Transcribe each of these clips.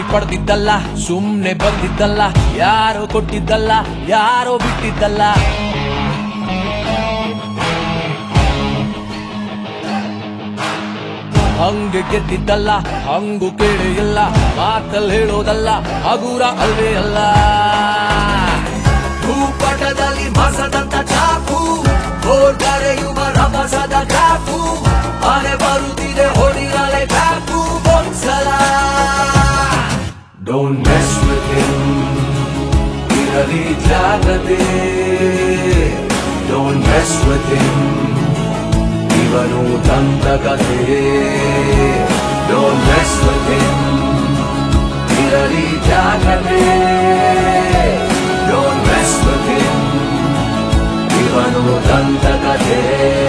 ಪಡೆದಿದ್ದಲ್ಲ ಸುಮ್ನೆ ಬಂದಿದ್ದಲ್ಲ ಯಾರೋ ಕೊಟ್ಟಿದ್ದಲ್ಲ ಯಾರೋ ಬಿಟ್ಟಿದ್ದಲ್ಲ ಹಂಗೆ ಗೆದ್ದಿದ್ದಲ್ಲ ಹಂಗು ಕೇಳಿ ಇಲ್ಲ ಮಾತಲ್ಲಿ ಹೇಳೋದಲ್ಲ ಹಗುರ ಅಲ್ವೇ ಅಲ್ಲ ಭೂಪಟದಲ್ಲಿ ಮಸದಂತ ಚಾಕು ಹೋರ್ಗರೆಯುವ ರಭಸದ ಕಾಕು ಮನೆ ಬರುತ್ತಿದೆ ಹೊಡಿರಲೆ ಕಾಕು ಒಂದ್ಸಲ ಡೋಂಟ್ ಮೆಸ್ ವಿತ್ ಹಿಮ್ ಇರಲಿ ಜಾಗ್ರತೆ ಡೋಂಟ್ ಮೆಸ್ ವಿತ್ ಹಿಮ್ ಇವನು ದಂತಕಥೆ ಡೋಂಟ್ ಮೆಸ್ ವಿತ್ ಹಿಮ್ ಇರಲಿ ಜಾಗ್ರತೆ ಡೋಂಟ್ ಮೆಸ್ ವಿತ್ ಹಿಮ್ ಇವನು ದಂತಕಥೆ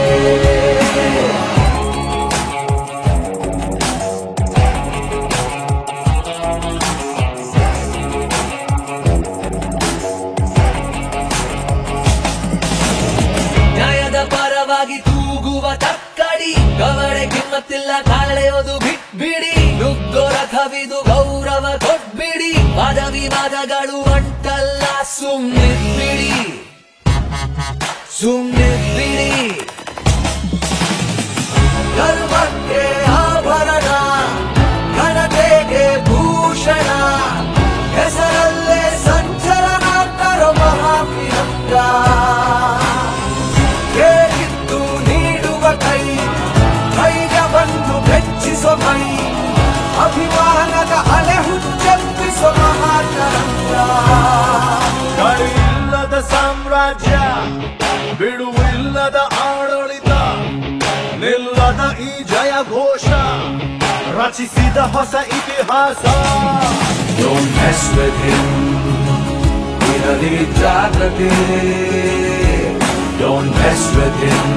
ನ್ಯಾಯದ ಪರವಾಗಿ ತೂಗುವ ತಕ್ಕಡಿ ಕವಡೆ ಕಿಮ್ಮತ್ತಿಲ್ಲ ಕಾಳೆಯೋದು ಬಿಟ್ಬಿಡಿ ನುಗ್ಗೊರ ಕವಿದು ಗೌರವ ಕೊಟ್ಬಿಡಿ ಪದವಿ ಮದಗಳು ಅಂಟಲ್ಲ ಸುಮ್ಮನಿರ್ಬಿಡಿ ಸುಮ್ಮನಿರ್ಬಿಡಿ ಗರ್ವಕ್ಕೆ ಆಭರಣ ಘನತೆಗೆ ಭೂಷಣ ಹೆಸರಲ್ಲೇ ಸಂಚಲನ ತರೋ ಮಹಾಪ್ರಿಯಂಗ ಕೇಳಿದ್ದು ನೀಡುವ ಕೈ ಧೈರ್ಯವನ್ನು ಹೆಚ್ಚಿಸೋ ಮೈ ಅಭಿಮಾನದ ಅಲೆ ಹುಚ್ಚೆಪ್ಪಿಸೋ ಮಹಾತರಂಗ ಇಲ್ಲದ ಸಾಮ್ರಾಜ್ಯ ಬಿಡುವಿಲ್ಲದ ಆಡಳಿತ ನಿಲ್ಲದ ಈ ಜಯ ಘೋಷ ರಚಿಸಿದ ಹೊಸ ಇತಿಹಾಸ Don't mess with him. ಇರಲಿ ಜಾಗ್ರತೆ Don't mess with him.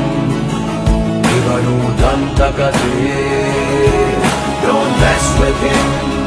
ಇವನು ದಂತಕತೆ Don't mess with him.